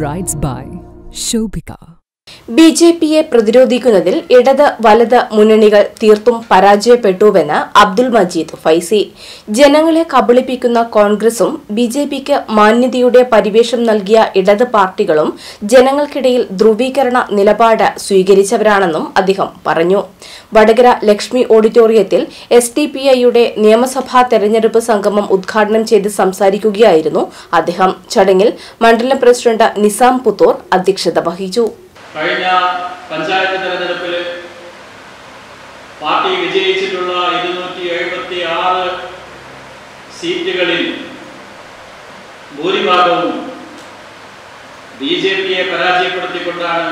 Brides by Shobika. B J പിയെ പ്രതിരോധിക്കുന്നതിൽ ഇടത് വലത് മുന്നണികൾ തീർത്തും പരാജയപ്പെട്ടുവെന്ന് അബ്ദുൽ മജീദ് ഫൈസി ജനങ്ങളെ കബളിപ്പിക്കുന്ന കോൺഗ്രസും ബി ജെ പിക്ക് മാന്യതയുടെ പരിവേഷം നൽകിയ ഇടത് പാർട്ടികളും ജനങ്ങൾക്കിടയിൽ ധ്രുവീകരണ നിലപാട് സ്വീകരിച്ചവരാണെന്നും അദ്ദേഹം പറഞ്ഞു വടകര ലക്ഷ്മി ഓഡിറ്റോറിയത്തിൽ എസ് ഡി പി ഐയുടെ നിയമസഭാ തെരഞ്ഞെടുപ്പ് സംഗമം ഉദ്ഘാടനം ചെയ്ത് സംസാരിക്കുകയായിരുന്നു അദ്ദേഹം ചടങ്ങിൽ മണ്ഡലം പ്രസിഡന്റ് നിസാം പുത്തൂർ അധ്യക്ഷത വഹിച്ചു കഴിഞ്ഞ പഞ്ചായത്ത് തെരഞ്ഞെടുപ്പിൽ പാർട്ടി വിജയിച്ചിട്ടുള്ള ഇരുന്നൂറ്റി എഴുപത്തി ആറ് സീറ്റുകളിൽ ഭൂരിഭാഗവും ബി ജെ പിയെ പരാജയപ്പെടുത്തിക്കൊണ്ടാണ്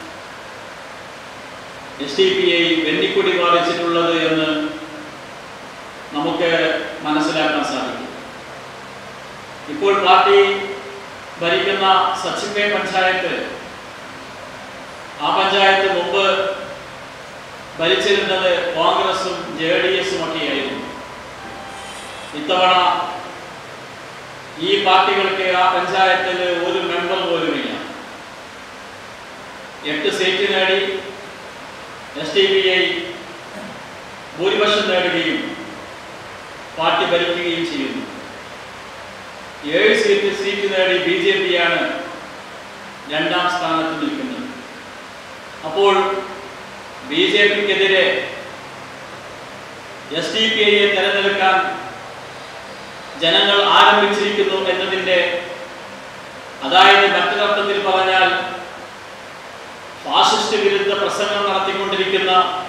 എസ് ഡി പി ഐ വെന്നിക്കൊടി ബാധിച്ചിട്ടുള്ളത് എന്ന് നമുക്ക് മനസ്സിലാക്കാൻ സാധിക്കും ഇപ്പോൾ പാർട്ടി ഭരിക്കുന്ന സച്ചിൻപേ പഞ്ചായത്ത് ആ പഞ്ചായത്ത് മുമ്പ് ഭരിച്ചിരുന്നത് കോൺഗ്രസും ജെ ഡി എസും ഒക്കെയായിരുന്നു ഇത്തവണ ഈ പാർട്ടികൾക്ക് ആ പഞ്ചായത്തിൽ ഒരു മെമ്പർ പോലുമില്ല എട്ട് സീറ്റ് നേടി എസ് ഡി പി ഐ ഭൂരിപക്ഷം നേടുകയും പാർട്ടി ഭരിക്കുകയും ചെയ്യുന്നു ഏഴ് സീറ്റ് സീറ്റ് നേടി ബി ജെ പിയാണ് രണ്ടാം സ്ഥാനത്ത് നിൽക്കുന്നത് അപ്പോൾ ബി ജെ പിക്കെതിരെ എസ് ഡി പി ഐയെ തെരഞ്ഞെടുക്കാൻ ജനങ്ങൾ ആരംഭിച്ചിരിക്കുന്നു എന്നതിൻ്റെ അതായത് മറ്റൊരർത്ഥത്തിൽ പറഞ്ഞാൽ ഫാസിസ്റ്റ് വിരുദ്ധ പ്രസംഗം നടത്തിക്കൊണ്ടിരിക്കുന്ന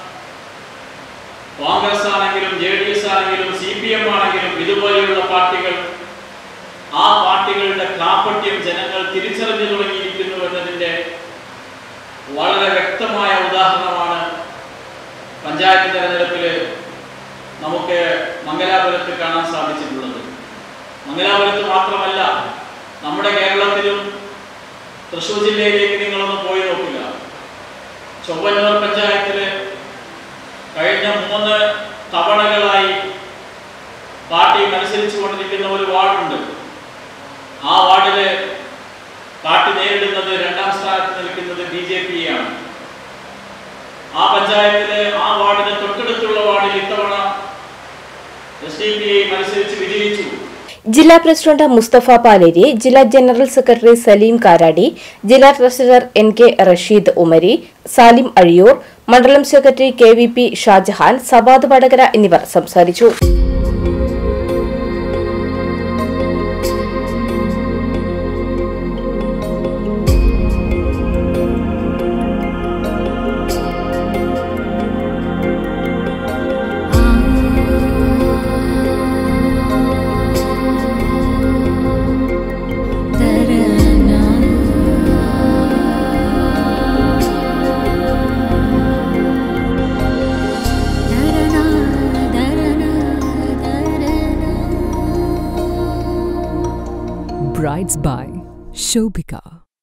കോൺഗ്രസ് ആണെങ്കിലും ജെ ഡി എസ് ആണെങ്കിലും സി പി എം ആണെങ്കിലും ഇതുപോലെയുള്ള പാർട്ടികൾ ആ പാർട്ടികളുടെ കാപ്പട്യം ജനങ്ങൾ തിരിച്ചറിഞ്ഞു തുടങ്ങിയിരിക്കുന്നു എന്നതിൻ്റെ വളരെ വ്യക്തമായ ഉദാഹരണമാണ് പഞ്ചായത്ത് തെരഞ്ഞെടുപ്പിൽ നമുക്ക് മംഗലാപുരത്ത് കാണാൻ സാധിച്ചിട്ടുള്ളത് മംഗലാപുരത്ത് മാത്രമല്ല നമ്മുടെ കേരളത്തിലും തൃശ്ശൂർ ജില്ലയിലേക്ക് നിങ്ങളൊന്ന് പോയി നോക്കുക ചൊവ്വന്നൂർ പഞ്ചായത്തിൽ കഴിഞ്ഞ മൂന്ന് തവണകളായി പാർട്ടി മത്സരിച്ചു കൊണ്ടിരിക്കുന്ന ഒരു വാർഡുണ്ട് ആ വാർഡില് പാർട്ടി നേരിടുന്നത് രണ്ടാം സ്ഥാനത്ത് നിൽക്കുന്നത് ബി ജെ പി ആണ് ആ പഞ്ചായത്തിലെ ആ വാർഡിന് തൊട്ടടുത്തുള്ള വാർഡിൽ ഇത്തവണ എസ് ഡി പി ഐ മത്സരിച്ച് വിജയിച്ചു ജില്ലാ പ്രസിഡന്റ് മുസ്തഫ പാലേരി ജില്ലാ ജനറൽ സെക്രട്ടറി സലീം കാരാടി ജില്ലാ treasurer N K Rasheed Umari Salim Azhiyur മണ്ഡലം secretary K V P Shajahan Sawad Vadakara എന്നിവർ സംസാരിച്ചു Brides by Shobika.